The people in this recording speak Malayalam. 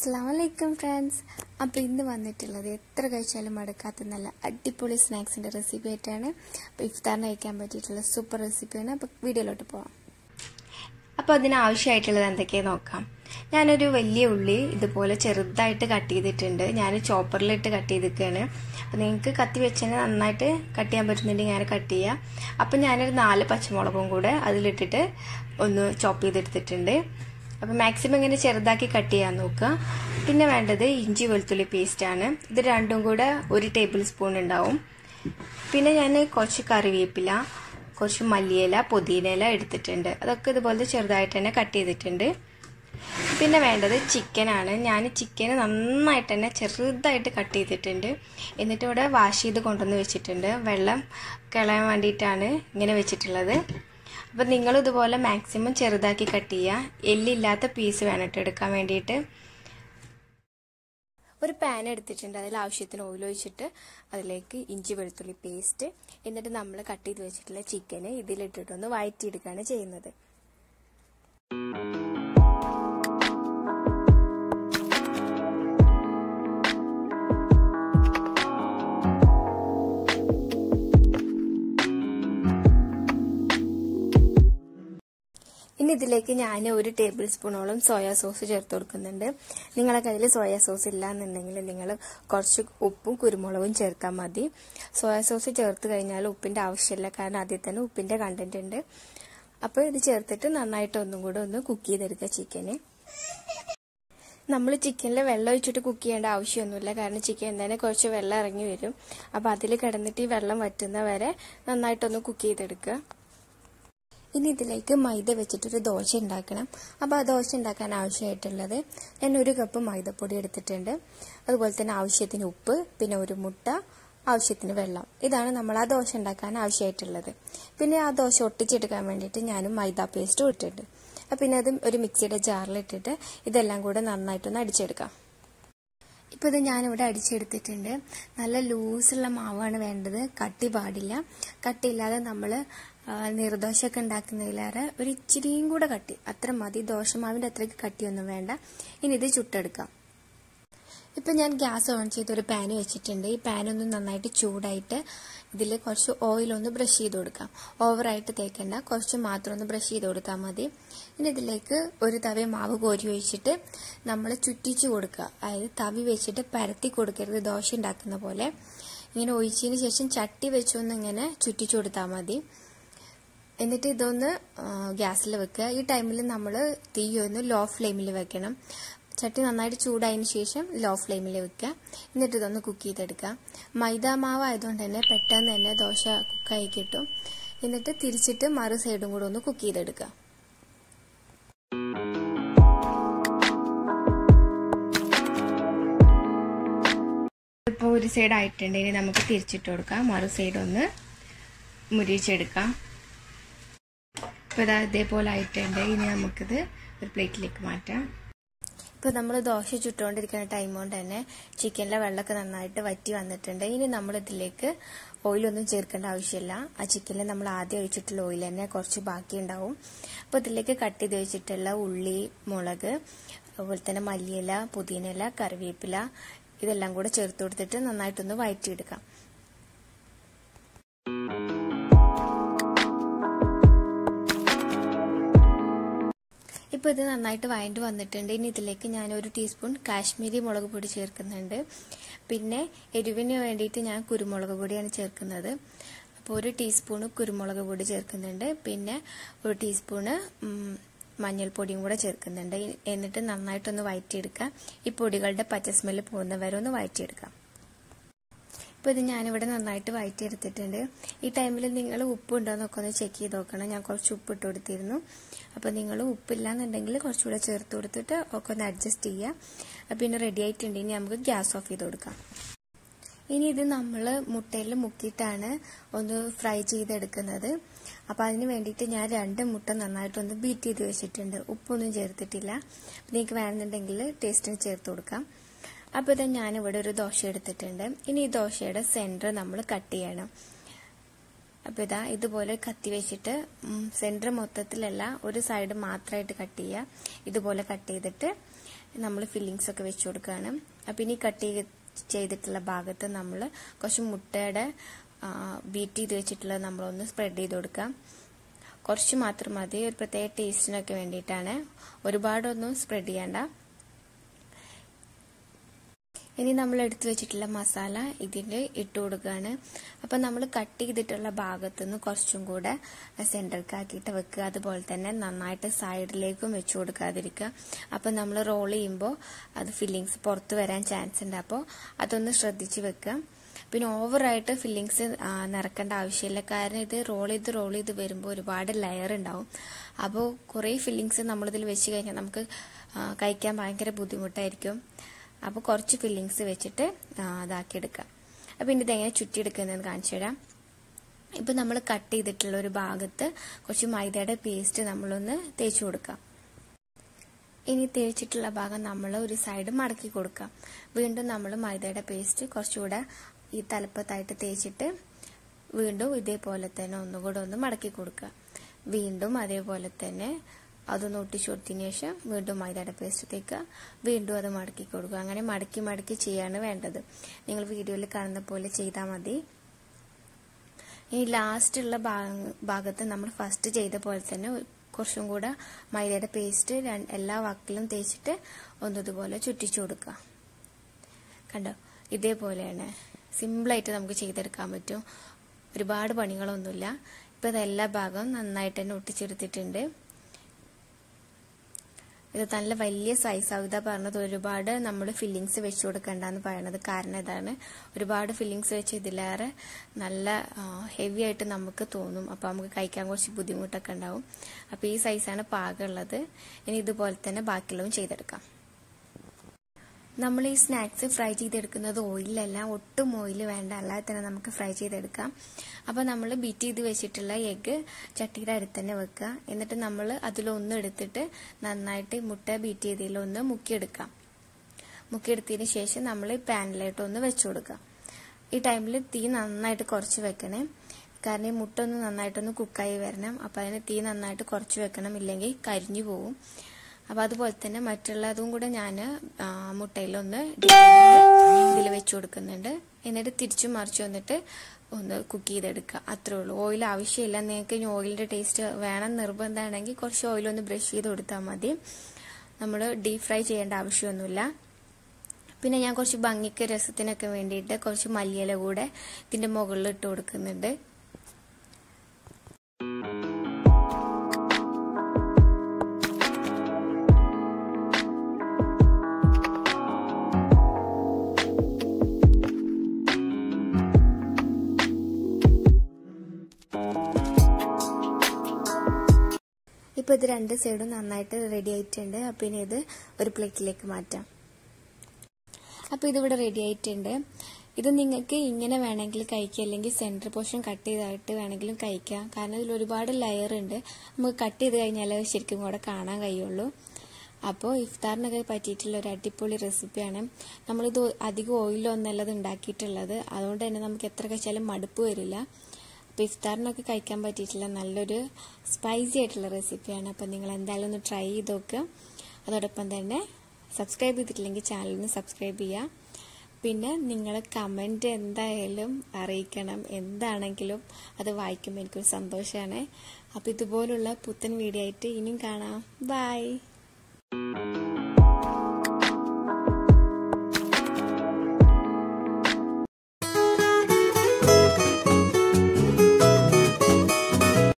അസ്സാം വലൈക്കും ഫ്രണ്ട്സ് അപ്പോൾ ഇന്ന് വന്നിട്ടുള്ളത് എത്ര കഴിച്ചാലും മടുക്കാത്ത നല്ല അടിപൊളി സ്നാക്സിൻ്റെ റെസിപ്പി ആയിട്ടാണ് അപ്പോൾ ഇഫ്താറിന് കഴിക്കാൻ പറ്റിയിട്ടുള്ള സൂപ്പർ റെസിപ്പിയാണ് അപ്പോൾ വീഡിയോയിലോട്ട് പോവാം അപ്പോൾ അതിനാവശ്യമായിട്ടുള്ളത് എന്തൊക്കെയാണ് നോക്കാം ഞാനൊരു വലിയ ഉള്ളി ഇതുപോലെ ചെറുതായിട്ട് കട്ട് ചെയ്തിട്ടുണ്ട് ഞാൻ ചോപ്പറിലിട്ട് കട്ട് ചെയ്തിരിക്കുകയാണ് അപ്പോൾ നിങ്ങൾക്ക് കത്തി വെച്ചാൽ നന്നായിട്ട് കട്ട് ചെയ്യാൻ പറ്റുന്നുണ്ടെങ്കിൽ ഞാൻ കട്ട് ചെയ്യുക അപ്പോൾ ഞാനൊരു നാല് പച്ചമുളകും കൂടെ അതിലിട്ടിട്ട് ഒന്ന് ചോപ്പ് ചെയ്തെടുത്തിട്ടുണ്ട് അപ്പോൾ മാക്സിമം ഇങ്ങനെ ചെറുതാക്കി കട്ട് ചെയ്യാൻ നോക്കുക പിന്നെ വേണ്ടത് ഇഞ്ചി വെളുത്തുള്ളി പേസ്റ്റാണ് ഇത് രണ്ടും കൂടെ ഒരു ടേബിൾ സ്പൂൺ ഉണ്ടാവും പിന്നെ ഞാൻ കുറച്ച് കറിവേപ്പില കുറച്ച് മല്ലിയില പുതിനയില എടുത്തിട്ടുണ്ട് അതൊക്കെ ഇതുപോലെ ചെറുതായിട്ട് തന്നെ കട്ട് ചെയ്തിട്ടുണ്ട് പിന്നെ വേണ്ടത് ചിക്കനാണ് ഞാൻ ചിക്കൻ നന്നായിട്ട് തന്നെ ചെറുതായിട്ട് കട്ട് ചെയ്തിട്ടുണ്ട് എന്നിട്ട് ഇവിടെ വാഷ് ചെയ്ത് കൊണ്ടുവന്ന് വെച്ചിട്ടുണ്ട് വെള്ളം കളയാൻ വേണ്ടിയിട്ടാണ് ഇങ്ങനെ വെച്ചിട്ടുള്ളത് അപ്പം നിങ്ങൾ ഇതുപോലെ മാക്സിമം ചെറുതാക്കി കട്ട് ചെയ്യുക എല്ലില്ലാത്ത പീസ് വേണം എടുക്കാൻ വേണ്ടിയിട്ട് ഒരു പാൻ എടുത്തിട്ടുണ്ട് അതിൽ ആവശ്യത്തിന് ഓയിൽ ഒഴിച്ചിട്ട് അതിലേക്ക് ഇഞ്ചി വെളുത്തുള്ളി പേസ്റ്റ് എന്നിട്ട് നമ്മൾ കട്ട് ചെയ്ത് വെച്ചിട്ടുള്ള ചിക്കന് ഇതിലിട്ടിട്ടൊന്ന് വഴറ്റിയെടുക്കുകയാണ് ചെയ്യുന്നത് ഇനി ഇതിലേക്ക് ഞാൻ ഒരു ടേബിൾ സ്പൂണോളം സോയാ സോസ് ചേർത്ത് കൊടുക്കുന്നുണ്ട് നിങ്ങളെ കയ്യിൽ സോയാ സോസ് ഇല്ല എന്നുണ്ടെങ്കിൽ നിങ്ങൾ കുറച്ച് ഉപ്പും കുരുമുളകും ചേർക്കാൻ മതി സോയാ സോസ് ചേർത്ത് കഴിഞ്ഞാൽ ഉപ്പിന്റെ ആവശ്യമില്ല കാരണം ആദ്യം തന്നെ ഉപ്പിന്റെ കണ്ടന്റ് ഉണ്ട് അപ്പോൾ ഇത് ചേർത്തിട്ട് നന്നായിട്ട് ഒന്നും കൂടെ ഒന്ന് കുക്ക് ചെയ്തെടുക്കുക ചിക്കന് നമ്മൾ ചിക്കനിൽ വെള്ളം ഒഴിച്ചിട്ട് കുക്ക് ചെയ്യേണ്ട ആവശ്യമൊന്നുമില്ല കാരണം ചിക്കൻ എന്തായാലും കുറച്ച് വെള്ളം ഇറങ്ങി വരും അപ്പോൾ അതിൽ കിടന്നിട്ട് ഈ വെള്ളം വറ്റുന്ന വരെ നന്നായിട്ടൊന്ന് കുക്ക് ചെയ്തെടുക്കുക ഇനി ഇതിലേക്ക് മൈദ വെച്ചിട്ടൊരു ദോശ ഉണ്ടാക്കണം അപ്പോൾ ആ ദോശ ഉണ്ടാക്കാൻ ആവശ്യമായിട്ടുള്ളത് ഞാൻ ഒരു കപ്പ് മൈദപ്പൊടി എടുത്തിട്ടുണ്ട് അതുപോലെ തന്നെ ആവശ്യത്തിന് ഉപ്പ് പിന്നെ ഒരു മുട്ട ആവശ്യത്തിന് വെള്ളം ഇതാണ് നമ്മൾ ആ ദോശ ഉണ്ടാക്കാൻ ആവശ്യമായിട്ടുള്ളത് പിന്നെ ആ ദോശ ഒട്ടിച്ചെടുക്കാൻ വേണ്ടിയിട്ട് ഞാനും മൈദ പേസ്റ്റ് ഇട്ടിട്ടുണ്ട് പിന്നെ അത് ഒരു മിക്സിയുടെ ജാറിലിട്ടിട്ട് ഇതെല്ലാം കൂടെ നന്നായിട്ടൊന്ന് അടിച്ചെടുക്കാം ഇപ്പോൾ ഇത് ഞാനിവിടെ അടിച്ചെടുത്തിട്ടുണ്ട് നല്ല ലൂസുള്ള മാവാണ് വേണ്ടത് കട്ടി പാടില്ല കട്ടിയില്ലാതെ നമ്മൾ നിർദോശമൊക്കെ ഉണ്ടാക്കുന്നതിലേറെ ഒരു ഇച്ചിരിയും കൂടെ കട്ടി അത്ര മതി ദോശമാവിൻ്റെ അത്രയ്ക്ക് കട്ടിയൊന്നും വേണ്ട ഇനി ഇത് ചുട്ടെടുക്കാം ഇപ്പം ഞാൻ ഗ്യാസ് ഓൺ ചെയ്ത് ഒരു പാൻ വെച്ചിട്ടുണ്ട് ഈ പാൻ ഒന്ന് നന്നായിട്ട് ചൂടായിട്ട് ഇതിൽ കുറച്ച് ഓയിലൊന്ന് ബ്രഷ് ചെയ്ത് കൊടുക്കാം ഓവറായിട്ട് തേക്കണ്ട കുറച്ച് മാത്രം ഒന്ന് ബ്രഷ് ചെയ്ത് കൊടുത്താൽ മതി ഇനി ഇതിലേക്ക് ഒരു തവി മാവ് കോരി ഒഴിച്ചിട്ട് നമ്മൾ ചുറ്റിച്ച് കൊടുക്കുക അതായത് തവി വെച്ചിട്ട് പരത്തി കൊടുക്കരുത് ദോശ ഉണ്ടാക്കുന്ന പോലെ ഇങ്ങനെ ഒഴിച്ചതിന് ശേഷം ചട്ടി വെച്ചൊന്ന് ഇങ്ങനെ ചുറ്റിച്ചു കൊടുത്താൽ മതി എന്നിട്ട് ഇതൊന്ന് ഗ്യാസിൽ വെക്കുക ഈ ടൈമിൽ നമ്മൾ തീ ഒന്ന് ലോ ഫ്ലെയിമിൽ വെക്കണം ചട്ടി നന്നായിട്ട് ചൂടായതിന് ശേഷം ലോ ഫ്ലെയിമിൽ വെക്കുക എന്നിട്ട് ഇതൊന്ന് കുക്ക് ചെയ്തെടുക്കുക മൈദ മാവ് ആയതുകൊണ്ട് തന്നെ പെട്ടെന്ന് തന്നെ ദോശ കുക്കായി കിട്ടും എന്നിട്ട് തിരിച്ചിട്ട് മറു സൈഡും കൂടെ ഒന്ന് കുക്ക് ചെയ്തെടുക്കുക ഇപ്പോൾ ഒരു സൈഡ് ആയിട്ടുണ്ട് ഇനി നമുക്ക് തിരിച്ചിട്ട് കൊടുക്കാം മറു സൈഡ് ഒന്ന് മുരിച്ചെടുക്കാം ഇപ്പോൾ ഇതാ ഇതേപോലെ ആയിട്ടുണ്ട് ഇനി നമുക്കിത് ഒരു പ്ലേറ്റിലേക്ക് മാറ്റാം ഇപ്പോൾ നമ്മൾ ദോശ ചുട്ടുകൊണ്ടിരിക്കുന്ന ടൈം കൊണ്ട് തന്നെ ചിക്കനിലെ വെള്ളമൊക്കെ നന്നായിട്ട് വറ്റി വന്നിട്ടുണ്ട് ഇനി നമ്മൾ ഇതിലേക്ക് ഓയിലൊന്നും ചേർക്കേണ്ട ആവശ്യമില്ല ആ ചിക്കനിൽ നമ്മൾ ആദ്യം ഒഴിച്ചിട്ടുള്ള ഓയിൽ തന്നെ കുറച്ച് ബാക്കി ഉണ്ടാവും അപ്പോൾ ഇതിലേക്ക് കട്ട് ചെയ്ത് വെച്ചിട്ടുള്ള ഉള്ളി മുളക് അതുപോലെ തന്നെ മല്ലിയില പുതിനയില കറിവേപ്പില ഇതെല്ലാം കൂടെ ചേർത്ത് കൊടുത്തിട്ട് നന്നായിട്ടൊന്ന് വഴറ്റിയെടുക്കാം ഇപ്പോൾ ഇത് നന്നായിട്ട് വഴണ്ട് വന്നിട്ടുണ്ട് ഇനി ഇതിലേക്ക് ഞാൻ ഒരു ടീസ്പൂൺ കാശ്മീരി മുളക് പൊടി ചേർക്കുന്നുണ്ട് പിന്നെ എരിവിന് വേണ്ടിയിട്ട് ഞാൻ കുരുമുളക് പൊടിയാണ് ചേർക്കുന്നത് അപ്പോൾ ഒരു ടീസ്പൂണ് കുരുമുളക് പൊടി ചേർക്കുന്നുണ്ട് പിന്നെ ഒരു ടീസ്പൂണ് മഞ്ഞൾപ്പൊടിയും കൂടെ ചേർക്കുന്നുണ്ട് എന്നിട്ട് നന്നായിട്ടൊന്ന് വഴറ്റിയെടുക്കുക ഈ പൊടികളുടെ പച്ച സ്മെല്ല് പോകുന്നവരെ ഒന്ന് വഴറ്റിയെടുക്കാം ഇപ്പോൾ ഇത് ഞാനിവിടെ നന്നായിട്ട് വഴറ്റിയെടുത്തിട്ടുണ്ട് ഈ ടൈമിൽ നിങ്ങൾ ഉപ്പ് ഉണ്ടോ എന്നൊക്കെ ഒന്ന് ചെക്ക് ചെയ്ത് നോക്കണം ഞാൻ കുറച്ച് ഉപ്പ് ഇട്ട് കൊടുത്തിരുന്നു അപ്പോൾ നിങ്ങൾ ഉപ്പില്ല എന്നുണ്ടെങ്കിൽ കുറച്ചുകൂടെ ചേർത്ത് കൊടുത്തിട്ട് ഒക്കെ ഒന്ന് അഡ്ജസ്റ്റ് ചെയ്യുക പിന്നെ റെഡി ആയിട്ടുണ്ട് ഇനി നമുക്ക് ഗ്യാസ് ഓഫ് ചെയ്ത് കൊടുക്കാം ഇനി ഇത് നമ്മൾ മുട്ടയിൽ മുക്കിയിട്ടാണ് ഒന്ന് ഫ്രൈ ചെയ്തെടുക്കുന്നത് അപ്പോൾ അതിന് വേണ്ടിയിട്ട് ഞാൻ രണ്ട് മുട്ട നന്നായിട്ടൊന്ന് ബീറ്റ് ചെയ്ത് വെച്ചിട്ടുണ്ട് ഉപ്പൊന്നും ചേർത്തിട്ടില്ല നിങ്ങൾക്ക് വേണമെന്നുണ്ടെങ്കിൽ ടേസ്റ്റിന് ചേർത്ത് കൊടുക്കാം അപ്പോൾ ഇത് ഞാനിവിടെ ഒരു ദോശ എടുത്തിട്ടുണ്ട് ഇനി ഈ ദോശയുടെ സെൻറ്റർ നമ്മൾ കട്ട് ചെയ്യണം അപ്പോൾ ഇതാ ഇതുപോലെ കത്തി വെച്ചിട്ട് സെൻറ്റർ മൊത്തത്തിലല്ല ഒരു സൈഡ് മാത്രമായിട്ട് കട്ട് ചെയ്യുക ഇതുപോലെ കട്ട് ചെയ്തിട്ട് നമ്മൾ ഫില്ലിങ്സ് ഒക്കെ വെച്ച് കൊടുക്കുകയാണ് അപ്പം ഇനി കട്ട് ചെയ്തിട്ടുള്ള ഭാഗത്ത് നമ്മൾ കുറച്ച് മുട്ടയുടെ ബീറ്റ് ചെയ്ത് വെച്ചിട്ടുള്ളത് നമ്മളൊന്ന് സ്പ്രെഡ് ചെയ്ത് കൊടുക്കാം കുറച്ച് മാത്രം മതി ഒരു പ്രത്യേക ടേസ്റ്റിനൊക്കെ വേണ്ടിയിട്ടാണ് ഒരുപാടൊന്നും സ്പ്രെഡ് ചെയ്യണ്ട ഇനി നമ്മൾ എടുത്തു വെച്ചിട്ടുള്ള മസാല ഇതിൽ ഇട്ട് കൊടുക്കുകയാണ് അപ്പം നമ്മൾ കട്ട് ചെയ്തിട്ടുള്ള ഭാഗത്തുനിന്ന് കുറച്ചും കൂടെ സെൻറ്ററിക്കാക്കിയിട്ട് വെക്കുക അതുപോലെ തന്നെ നന്നായിട്ട് സൈഡിലേക്കും വെച്ച് കൊടുക്കാതിരിക്കുക അപ്പം നമ്മൾ റോൾ ചെയ്യുമ്പോൾ അത് ഫില്ലിങ്സ് പുറത്ത് വരാൻ ചാൻസ് ഉണ്ട് അപ്പോൾ അതൊന്ന് ശ്രദ്ധിച്ച് വെക്കുക പിന്നെ ഓവറായിട്ട് ഫില്ലിങ്സ് നിറക്കേണ്ട ആവശ്യമില്ല കാരണം ഇത് റോൾ ചെയ്ത് റോൾ ചെയ്ത് വരുമ്പോൾ ഒരുപാട് ലെയർ ഉണ്ടാവും അപ്പോൾ കുറേ ഫില്ലിങ്സ് നമ്മളിതിൽ വെച്ച് കഴിഞ്ഞാൽ നമുക്ക് കഴിക്കാൻ ഭയങ്കര ബുദ്ധിമുട്ടായിരിക്കും അപ്പോൾ കുറച്ച് ഫില്ലിങ്സ് വെച്ചിട്ട് ഇതാക്കിയെടുക്കാം അപ്പോൾ ഇനി ഇതെങ്ങനെ ചുറ്റിയെടുക്കുന്നതെന്ന് കാണിച്ചു തരാം ഇപ്പം നമ്മൾ കട്ട് ചെയ്തിട്ടുള്ള ഒരു ഭാഗത്ത് കുറച്ച് മൈദയുടെ പേസ്റ്റ് നമ്മളൊന്ന് തേച്ച് കൊടുക്കാം ഇനി തേച്ചിട്ടുള്ള ഭാഗം നമ്മൾ ഒരു സൈഡ് മടക്കി കൊടുക്കാം വീണ്ടും നമ്മൾ മൈദയുടെ പേസ്റ്റ് കുറച്ചുകൂടെ ഈ തലപ്പത്തായിട്ട് തേച്ചിട്ട് വീണ്ടും ഇതേപോലെ തന്നെ ഒന്നുകൂടെ ഒന്ന് മടക്കി കൊടുക്കുക വീണ്ടും അതേപോലെ തന്നെ അതൊന്ന് ഒട്ടിച്ചു കൊടുത്തതിന് ശേഷം വീണ്ടും മൈദയുടെ പേസ്റ്റ് തേക്കുക വീണ്ടും അത് മടക്കി കൊടുക്കുക അങ്ങനെ മടക്കി മടക്കി ചെയ്യാണ് വേണ്ടത് നിങ്ങൾ വീഡിയോയിൽ കാണുന്ന പോലെ ചെയ്താൽ മതി ഇനി ലാസ്റ്റുള്ള ഭാഗത്ത് നമ്മൾ ഫസ്റ്റ് ചെയ്ത പോലെ തന്നെ കുറച്ചും കൂടെ മൈദയുടെ പേസ്റ്റ് എല്ലാ വാക്കിലും തേച്ചിട്ട് ഒന്നതുപോലെ ചുറ്റിച്ചു കൊടുക്കുക കണ്ടോ ഇതേപോലെയാണ് സിമ്പിളായിട്ട് നമുക്ക് ചെയ്തെടുക്കാൻ പറ്റും ഒരുപാട് പണികളൊന്നുമില്ല ഇപ്പം ഇതെല്ലാ ഭാഗവും നന്നായിട്ട് തന്നെ ഒട്ടിച്ചെടുത്തിട്ടുണ്ട് ഇത് നല്ല വലിയ സൈസ് ആവും ഇതാ പറഞ്ഞത് ഒരുപാട് നമ്മൾ ഫില്ലിങ്സ് വെച്ച് കൊടുക്കണ്ടെന്ന് പറയണത് കാരണം ഇതാണ് ഒരുപാട് ഫില്ലിങ്സ് വെച്ച് ഇതിലേറെ നല്ല ഹെവി ആയിട്ട് നമുക്ക് തോന്നും അപ്പോൾ നമുക്ക് കഴിക്കാൻ കുറച്ച് ബുദ്ധിമുട്ടൊക്കെ ഉണ്ടാവും അപ്പോൾ ഈ സൈസാണ് പാകമുള്ളത് ഇനി ഇതുപോലെ തന്നെ ബാക്കിയുള്ളതും ചെയ്തെടുക്കാം നമ്മൾ ഈ സ്നാക്സ് ഫ്രൈ ചെയ്തെടുക്കുന്നത് ഓയിലല്ല ഒട്ടും ഓയിൽ വേണ്ട അല്ലാതെ തന്നെ നമുക്ക് ഫ്രൈ ചെയ്തെടുക്കാം അപ്പോൾ നമ്മൾ ബീറ്റ് ചെയ്ത് വെച്ചിട്ടുള്ള എഗ്ഗ് ചട്ടിയുടെ അടുത്ത് തന്നെ വെക്കുക എന്നിട്ട് നമ്മൾ അതിലൊന്ന് എടുത്തിട്ട് നന്നായിട്ട് മുട്ട ബീറ്റ് ചെയ്തതിലൊന്ന് മുക്കിയെടുക്കാം മുക്കിയെടുത്തതിന് ശേഷം നമ്മൾ പാനിലായിട്ട് ഒന്ന് വെച്ചു കൊടുക്കുക ഈ ടൈമിൽ തീ നന്നായിട്ട് കുറച്ച് വെക്കണേ കാരണം ഈ മുട്ട ഒന്ന് നന്നായിട്ടൊന്ന് കുക്കായി വരണം അപ്പം അതിന് തീ നന്നായിട്ട് കുറച്ച് വെക്കണം ഇല്ലെങ്കിൽ കരിഞ്ഞു പോകും അപ്പോൾ അതുപോലെ തന്നെ മറ്റുള്ളതും കൂടെ ഞാൻ മുട്ടയിലൊന്ന് ഇതിൽ വെച്ച് കൊടുക്കുന്നുണ്ട് എന്നിട്ട് തിരിച്ചു മറിച്ച് വന്നിട്ട് ഒന്ന് കുക്ക് ചെയ്തെടുക്കുക അത്രേ ഉള്ളൂ ഓയിൽ ആവശ്യമില്ല നിങ്ങൾക്ക് ഇനി ഓയിലിൻ്റെ ടേസ്റ്റ് വേണം നിർബന്ധമാണെങ്കിൽ കുറച്ച് ഓയിലൊന്ന് ബ്രഷ് ചെയ്ത് കൊടുത്താൽ മതി നമ്മൾ ഡീപ് ഫ്രൈ ചെയ്യേണ്ട ആവശ്യമൊന്നുമില്ല പിന്നെ ഞാൻ കുറച്ച് ഭംഗിക്ക് രസത്തിനൊക്കെ വേണ്ടിയിട്ട് കുറച്ച് മല്ലിയില കൂടെ ഇതിൻ്റെ മുകളിൽ ഇട്ട് കൊടുക്കുന്നുണ്ട് ഇപ്പോൾ ഇത് രണ്ട് സൈഡും നന്നായിട്ട് റെഡി ആയിട്ടുണ്ട് അപ്പോൾ ഇനി ഇത് ഒരു പ്ലേറ്റിലേക്ക് മാറ്റാം അപ്പോൾ ഇതിവിടെ റെഡി ആയിട്ടുണ്ട് ഇത് നിങ്ങൾക്ക് ഇങ്ങനെ വേണമെങ്കിൽ കഴിക്കുക അല്ലെങ്കിൽ സെൻറ്റർ പോർഷൻ കട്ട് ചെയ്തായിട്ട് വേണമെങ്കിലും കഴിക്കാം കാരണം ഇതിൽ ഒരുപാട് ലെയർ ഉണ്ട് നമുക്ക് കട്ട് ചെയ്ത് കഴിഞ്ഞാൽ ശരിക്കും കൂടെ കാണാൻ കഴിയുള്ളൂ അപ്പോൾ ഇഫ്താറിനൊക്കെ പറ്റിയിട്ടുള്ള ഒരു അടിപൊളി റെസിപ്പിയാണ് നമ്മളിത് അധികം ഓയിലൊന്നല്ല ഇത് ഉണ്ടാക്കിയിട്ടുള്ളത് അതുകൊണ്ട് തന്നെ നമുക്ക് എത്ര കഴിച്ചാലും മടുപ്പ് വരില്ല അപ്പോൾ ഇഫ്താറിനൊക്കെ കഴിക്കാൻ പറ്റിയിട്ടുള്ള നല്ലൊരു സ്പൈസി ആയിട്ടുള്ള റെസിപ്പിയാണ് അപ്പോൾ നിങ്ങൾ എന്തായാലും ഒന്ന് ട്രൈ ചെയ്ത് നോക്കുക അതോടൊപ്പം തന്നെ സബ്സ്ക്രൈബ് ചെയ്തിട്ടില്ലെങ്കിൽ ചാനലിന് സബ്സ്ക്രൈബ് ചെയ്യുക പിന്നെ നിങ്ങൾ കമൻറ്റ് എന്തായാലും അറിയിക്കണം എന്താണെങ്കിലും അത് വായിക്കുമ്പോൾ എനിക്കൊരു സന്തോഷമാണ് അപ്പോൾ ഇതുപോലുള്ള പുത്തൻ വീഡിയോ ആയിട്ട് ഇനിയും കാണാം ബൈ